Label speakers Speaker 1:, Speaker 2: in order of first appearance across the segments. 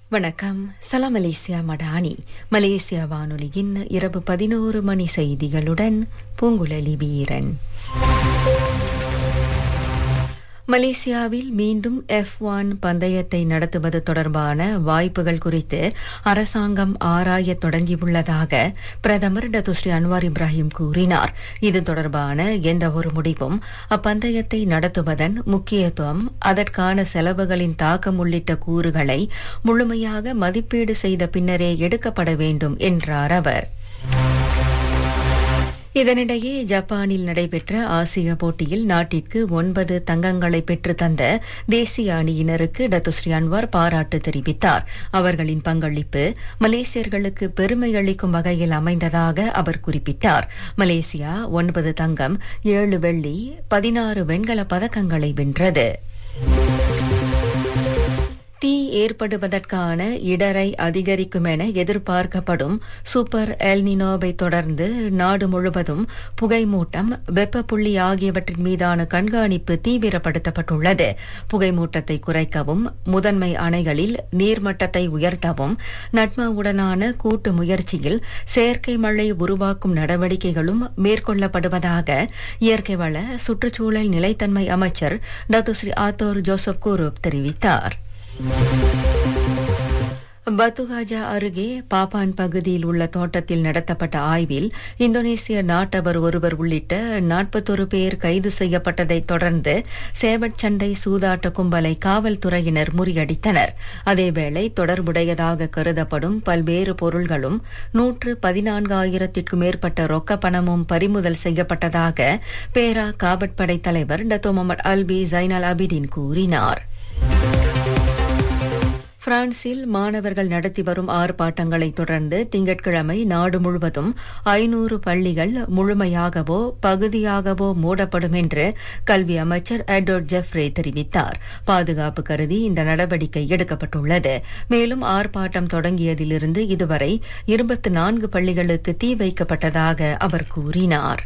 Speaker 1: வணக்கம் சலாம் Malaysia Madani Malaysia வானொலியின் இரவு பதினோரு மணி செய்திகளுடன் பூங்குழலி வீரன் மலேசியாவில் மீண்டும் எஃப் ஒன் பந்தயத்தை நடத்துவது தொடர்பான வாய்ப்புகள் குறித்து அரசாங்கம் ஆராய தொடங்கியுள்ளதாக பிரதமர் டத்துஸ்ரீ அன்வார் இப்ராஹிம் கூறினார் இது தொடர்பான எந்த ஒரு முடிவும் அப்பந்தயத்தை நடத்துவதன் முக்கியத்துவம் அதற்கான செலவுகளின் தாக்கம் உள்ளிட்ட கூறுகளை முழுமையாக மதிப்பீடு செய்த பின்னரே எடுக்கப்பட வேண்டும் என்றார் அவர் இதனிடையே ஜப்பானில் நடைபெற்ற ஆசிய போட்டியில் நாட்டிற்கு ஒன்பது தங்கங்களை பெற்று தந்த தேசிய அணியினருக்கு டத்துஸ்ரீ அன்வார் பாராட்டு தெரிவித்தார் அவர்களின் பங்களிப்பு மலேசியர்களுக்கு பெருமை அளிக்கும் வகையில் அமைந்ததாக அவர் குறிப்பிட்டார் மலேசியா ஒன்பது தங்கம் ஏழு வெள்ளி பதினாறு வெண்கல பதக்கங்களை வென்றது தீ ஏற்படுவதற்கான இடரை அதிகரிக்கும் என எதிர்பார்க்கப்படும் சூப்பர் எல்னினோவை தொடர்ந்து நாடு முழுவதும் புகைமூட்டம் வெப்பப்புள்ளி ஆகியவற்றின் மீதான கண்காணிப்பு தீவிரப்படுத்தப்பட்டுள்ளது புகைமூட்டத்தை குறைக்கவும் முதன்மை அணைகளில் நீர்மட்டத்தை உயர்த்தவும் நட்மாவுடனான கூட்டு முயற்சியில் செயற்கை மழை உருவாக்கும் நடவடிக்கைகளும் மேற்கொள்ளப்படுவதாக இயற்கை வள சுற்றுச்சூழல் நிலைத்தன்மை அமைச்சர் டத்துஸ்ரீ ஆத்தோர் ஜோசப் கூரூப் தெரிவித்தார் பத்துகாஜா அருகே பாப்பான் பகுதியில் உள்ள தோட்டத்தில் நடத்தப்பட்ட ஆய்வில் இந்தோனேசிய நாட்டவர் ஒருவர் உள்ளிட்ட நாற்பத்தொரு பேர் கைது செய்யப்பட்டதைத் தொடர்ந்து சேவட் சண்டை சூதாட்ட கும்பலை காவல்துறையினர் முறியடித்தனர் அதேவேளை தொடர்புடையதாக கருதப்படும் பல்வேறு பொருள்களும் நூற்று பதினான்காயிரத்திற்கும் மேற்பட்ட ரொக்க பணமும் பறிமுதல் செய்யப்பட்டதாக பேரா காவற்படை தலைவர் டத்தோ முகமது அல்பி ஜைனல் அபிடின் கூறினார் பிரான்சில் மாணவர்கள் நடத்தி வரும் ஆர்ப்பாட்டங்களை தொடர்ந்து திங்கட்கிழமை நாடு முழுவதும் ஐநூறு பள்ளிகள் முழுமையாகவோ பகுதியாகவோ மூடப்படும் என்று கல்வி அமைச்சர் எட்வர்ட் ஜெஃப்ரே தெரிவித்தார் பாதுகாப்பு கருதி இந்த நடவடிக்கை எடுக்கப்பட்டுள்ளது மேலும் ஆர்ப்பாட்டம் தொடங்கியதிலிருந்து இதுவரை இருபத்தி நான்கு பள்ளிகளுக்கு தீ வைக்கப்பட்டதாக அவர் கூறினார்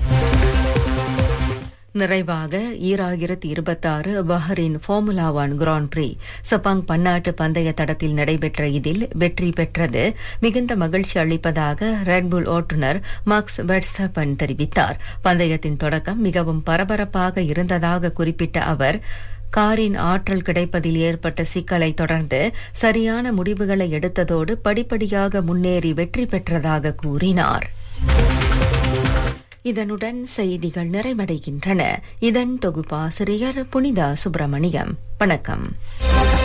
Speaker 1: நிறைவாக ஈராயிரத்தி இருபத்தாறு Bahrain Formula One Grand Prix Sepang பன்னாட்டு பந்தய தடத்தில் நடைபெற்ற இதில் வெற்றி பெற்றது மிகுந்த மகிழ்ச்சி அளிப்பதாக ரெட்புல் ஓட்டுநர் மார்க்ஸ் வெட்ஸ்டபன் தெரிவித்தார் பந்தயத்தின் தொடக்கம் மிகவும் பரபரப்பாக இருந்ததாக குறிப்பிட்ட அவர் காரின் ஆற்றல் கிடைப்பதில் ஏற்பட்ட சிக்கலை தொடர்ந்து சரியான முடிவுகளை எடுத்ததோடு படிப்படியாக முன்னேறி வெற்றி பெற்றதாக கூறினார் இதனுடன் செய்திகள் நிறைவடைகின்றன இதன் தொகுப்பாசிரியர் புனிதா சுப்பிரமணியம் வணக்கம்